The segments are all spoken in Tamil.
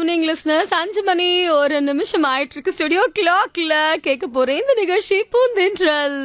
ஈவினிங் லிஸ்னர்ஸ் அஞ்சு மணி ஒரு நிமிஷம் ஆயிட்டு இருக்கு ஸ்டுடியோ கிளாக்ல கேட்க போறேன் இந்த நிகழ்ச்சி பூந்தென்றல்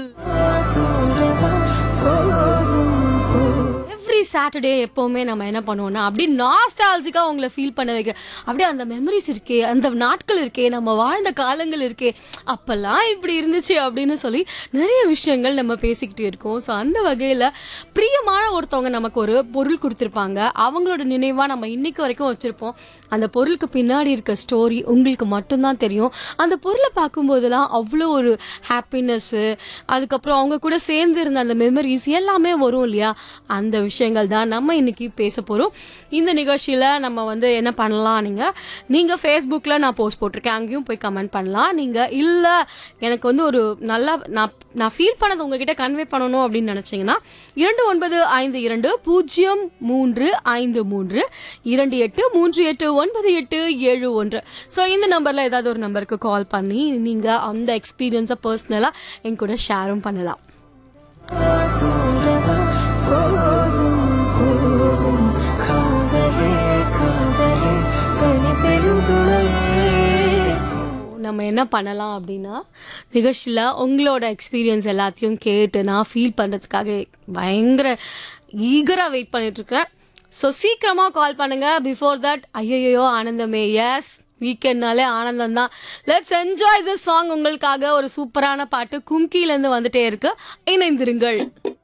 எவ்ரி சாட்டர்டே எப்போவுமே நம்ம என்ன பண்ணுவோம்னா அப்படி நாஸ்டாலஜிக்காக உங்களை ஃபீல் பண்ண வைக்க அப்படியே அந்த மெமரிஸ் இருக்கே அந்த நாட்கள் இருக்கே நம்ம வாழ்ந்த காலங்கள் இருக்கே அப்பெல்லாம் இப்படி இருந்துச்சு அப்படின்னு சொல்லி நிறைய விஷயங்கள் நம்ம பேசிக்கிட்டு இருக்கோம் ஸோ அந்த வகையில் பிரியமான ஒருத்தவங்க நமக்கு ஒரு பொருள் கொடுத்துருப்பாங்க அவங்களோட நினைவாக நம்ம இன்னைக்கு வரைக்கும் வச்சுருப்போம் அந்த பொருளுக்கு பின்னாடி இருக்க ஸ்டோரி உங்களுக்கு மட்டும்தான் தெரியும் அந்த பொருளை பார்க்கும்போதெல்லாம் அவ்வளோ ஒரு ஹாப்பினஸ்ஸு அதுக்கப்புறம் அவங்க கூட சேர்ந்து இருந்த அந்த மெமரிஸ் எல்லாமே வரும் இல்லையா அந்த விஷயங்கள் தான் நம்ம இன்னைக்கு பேச போகிறோம் இந்த நிகழ்ச்சியில் நம்ம வந்து என்ன பண்ணலாம் நீங்கள் நீங்கள் ஃபேஸ்புக்கில் நான் போஸ்ட் போட்டிருக்கேன் அங்கேயும் போய் கமெண்ட் பண்ணலாம் நீங்கள் இல்லை எனக்கு வந்து ஒரு நல்லா நான் நான் ஃபீல் பண்ணது உங்ககிட்ட கன்வே பண்ணணும் அப்படின்னு நினச்சிங்கன்னா இரண்டு ஒன்பது ஐந்து இரண்டு பூஜ்ஜியம் மூன்று ஐந்து மூன்று இரண்டு எட்டு மூன்று எட்டு ஒன்பது எட்டு ஏழு ஒன்று ஸோ இந்த நம்பரில் ஏதாவது ஒரு நம்பருக்கு கால் பண்ணி நீங்கள் அந்த எக்ஸ்பீரியன்ஸை பர்சனலாக என் கூட ஷேரும் பண்ணலாம் காதலே காதலே தனி பெருந்துளையே நம்ம என்ன பண்ணலாம் அப்படின்னா நிகழ்ச்சியில் உங்களோட எக்ஸ்பீரியன்ஸ் எல்லாத்தையும் கேட்டு நான் ஃபீல் பண்ணுறதுக்காக பயங்கர ஈகராக வெயிட் பண்ணிட்டுருக்கேன் ஸோ சீக்கிரமாக கால் பண்ணுங்கள் பிஃபோர் தட் ஐயையோ ஆனந்தமே எஸ் வீக்கெண்ட்னாலே ஆனந்தம் தான் லெட்ஸ் என்ஜாய் திஸ் சாங் உங்களுக்காக ஒரு சூப்பரான பாட்டு கும்கிலேருந்து வந்துட்டே இருக்கு இணைந்திருங்கள்